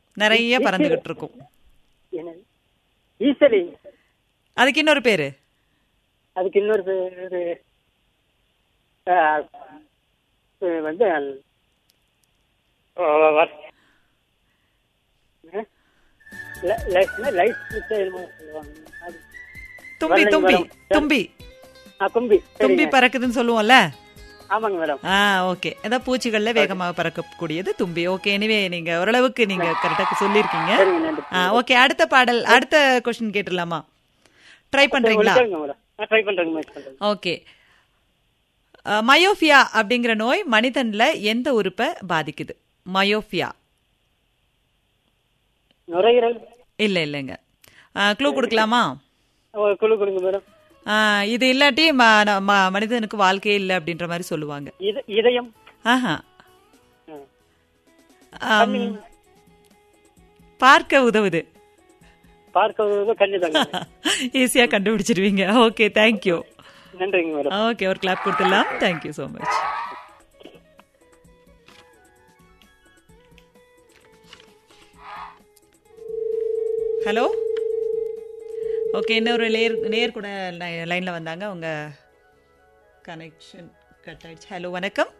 நிறைய பறந்துகிட்டு இருக்கும் என்னது ஈசலி அதுக்கு இன்னொரு பேரு அதுக்கு இன்னொரு பேரு ஆ, இது வந்து ஓ, வ- ஆ? ல- ல- லைட் ஸ்விட்ச் என்னமோ சொல்லுவாங்க அது. தும்பி வரலைங்க தும்பி மேடம். தும்பி ஆ கும்பி தும்பி சரிங்க. பறக்குதுன்னு சொல்லுவோம்ல ஆமாங்க மேடம் ஆ ஓகே அதான் பூச்சிகள்ல வேகமாக பறக்கக்கூடியது தும்பி ஓகே எனிவே நீங்க ஓரளவுக்கு நீங்க கரெக்டாக சொல்லியிருக்கீங்க சரிங்க நன்றி ஆ ஓகே அடுத்த பாடல் அடுத்த கொஸ்டின் கேட்டுடலாமா ட்ரை பண்றீங்களா சரிங்க மேடம் நான் ட்ரை பண்றேங்க முயற்சி பண்றேங்க ஓகே மயோஃபியா அப்படிங்கிற நோய் மனிதன்ல எந்த உறுப்பை பாதிக்குது மயோஃபியா நுரையீரல் இல்ல இல்லைங்க க்ளூ கொடுக்கலாமா ஒரு குழு கொடுங்க மேடம் ஆ, இது இல்லாட்டி ம- ந- ம- மனிதனுக்கு வாழ்க்கையே இல்லை அப்படின்ற மாதிரி சொல்லுவாங்க இத- இதயம் ஆஹா ம். ஆம், பார்க்க உதவுது பார்க்க கண்ணு தாங்க ஈஸியா கண்டுபிடிச்சிருவீங்க ஓகே தேங்க்யூ நன்றிங்க மேடம் ஓகே ஒரு கிளாப் கொடுத்துடலாம் thank you so much hello okay இன்னொரு நேர் நேர் கூட லைனில் வந்தாங்க அவங்க கனெக்ஷன் கட் ஆயிடுச்சு ஹலோ வணக்கம்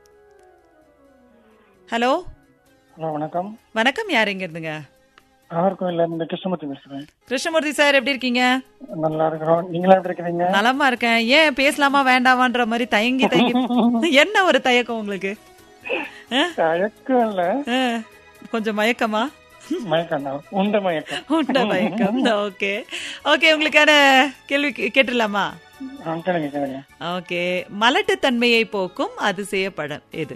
ஹலோ ஹலோ வணக்கம் வணக்கம் யார் எங்க இருந்துங்க நாகர்கோவில்ல இருந்து கிருஷ்ணமூர்த்தி பேசுறேன் கிருஷ்ணமூர்த்தி சார் எப்படி இருக்கீங்க நல்லா இருக்கிறோம் நீங்களா எப்படி இருக்கிறீங்க நலமா இருக்கேன் ஏன் பேசலாமா வேண்டாமான்ற மாதிரி தயங்கி தயங்கி என்ன ஒரு தயக்கம் உங்களுக்கு ஆ? தயக்கம் இல்ல ஆ, கொஞ்சம் மயக்கமா மயக்கம் தான் உண்ட மயக்கம் உண்ட மயக்கம் ஓகே ஓகே உங்களுக்கான கேள்வி கே- கேட்டுடலாமா ஆ, கேளுங்க கேளுங்க ஓகே மலட்டுத்தன்மையை போக்கும் அதிசய பழம் எது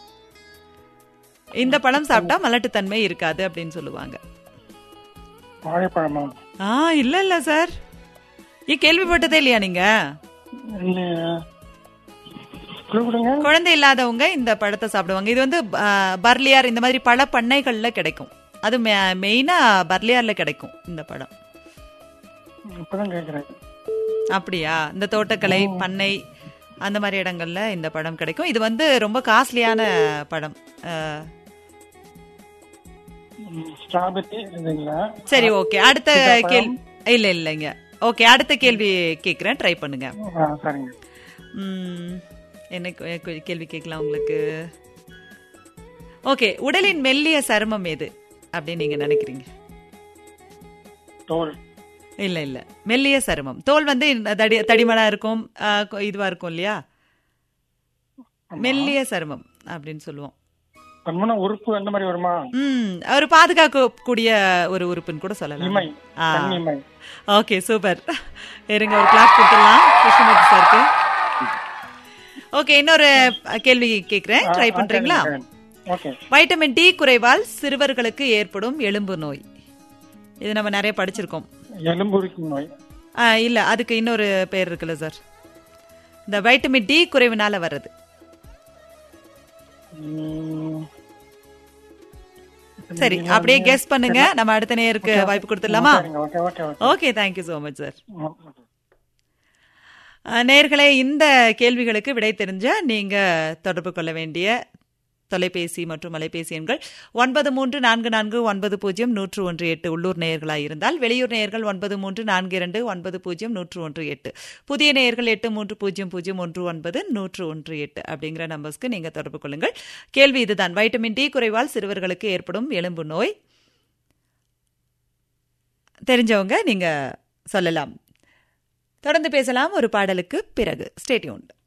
இந்த பழம் சாப்பிட்டா மலட்டுத்தன்மை இருக்காது அப்படின்னு சொல்லுவாங்க வாழைப்பழமா ஆ இல்ல இல்ல சார் ஏன் கேள்விப்பட்டதே இல்லையா நீங்க இல்லையா குழு கொடுங்க குழந்தை இல்லாதவங்க இந்த பழத்தை சாப்பிடுவாங்க இது வந்து ஆ, பர்லியார் இந்த மாதிரி பழ பண்ணைகள்ல கிடைக்கும் அது மெ- மெயினா பர்லியார்ல கிடைக்கும் இந்த பழம் இப்பதான் கேக்குறேன் அப்படியா இந்த தோட்டக்கலை பண்ணை அந்த மாதிரி இடங்கள்ல இந்த பழம் கிடைக்கும் இது வந்து ரொம்ப காஸ்ட்லியான பழம் அஹ், ஸ்ட்ராபெரி இல்லைங்களா சரி ஓகே அடுத்த கேள்வி இல்ல இல்லைங்க ஓகே அடுத்த கேள்வி கேக்குறேன் ட்ரை பண்ணுங்க ஆ, சரிங்க ம், என்ன கே- கே- கேள்வி கேட்கலாம் உங்களுக்கு ஓகே உடலின் மெல்லிய சருமம் எது அப்படின்னு நீங்க நினைக்கிறீங்க தோல் இல்ல இல்ல மெல்லிய சருமம் தோல் வந்து இந்த தடி தடிமனா இருக்கும் அஹ், கொ- இதுவா இருக்கும் இல்லையா மெல்லிய சருமம் அப்படின்னு சொல்லுவோம் கண்மன உறுப்பு அந்த மாதிரி வருமா ம் ஒரு பாதுகாக்கக்கூடிய ஒரு உறுப்புன்னு கூட சொல்லலாம் இமை ஆ. கண்ணிமை ஓகே சூப்பர் இருங்க ஒரு கிளாஸ் கொடுத்துடலாம் கிருஷ்ணமூர்த்தி சாருக்கு ஓகே இன்னொரு கேள்வி கேட்குறேன் ட்ரை பண்றீங்களா ஓகே வைட்டமின் டி குறைவால் சிறுவர்களுக்கு ஏற்படும் எலும்பு நோய் இது நம்ம நிறைய படிச்சிருக்கோம் எலும்புருக்கி நோய் ஆ, இல்ல அதுக்கு இன்னொரு பேர் இருக்குல்ல சார் இந்த வைட்டமின் டி குறைவினால வர்றது ம், சரி அப்படியே கெஸ் பண்ணுங்க நம்ம அடுத்த நேருக்கு வாய்ப்பு கொடுத்துடலாமா சரிங்க okay okay okay okay thank you so much sir okay நேர்களே இந்த கேள்விகளுக்கு விடை தெரிஞ்ச நீங்க தொடர்பு கொள்ள வேண்டிய தொலைபேசி மற்றும் அலைபேசி எண்கள் ஒன்பது மூன்று நான்கு நான்கு ஒன்பது பூஜ்ஜியம் நூற்று ஒன்று எட்டு உள்ளூர் நேயர்களாக இருந்தால் வெளியூர் நேயர்கள் ஒன்பது மூன்று நான்கு இரண்டு ஒன்பது பூஜ்ஜியம் நூற்று ஒன்று எட்டு புதிய நேயர்கள் எட்டு மூன்று பூஜ்ஜியம் பூஜ்ஜியம் ஒன்று ஒன்பது நூற்று ஒன்று எட்டு அப்படிங்கிற நம்பர்ஸ்க்கு நீங்க தொடர்பு கொள்ளுங்கள் கேள்வி இதுதான் வைட்டமின் டி குறைவால் சிறுவர்களுக்கு ஏற்படும் எலும்பு நோய் தெரிஞ்சவங்க நீங்க சொல்லலாம் தொடர்ந்து பேசலாம் ஒரு பாடலுக்கு பிறகு ஸ்டேட்யூன்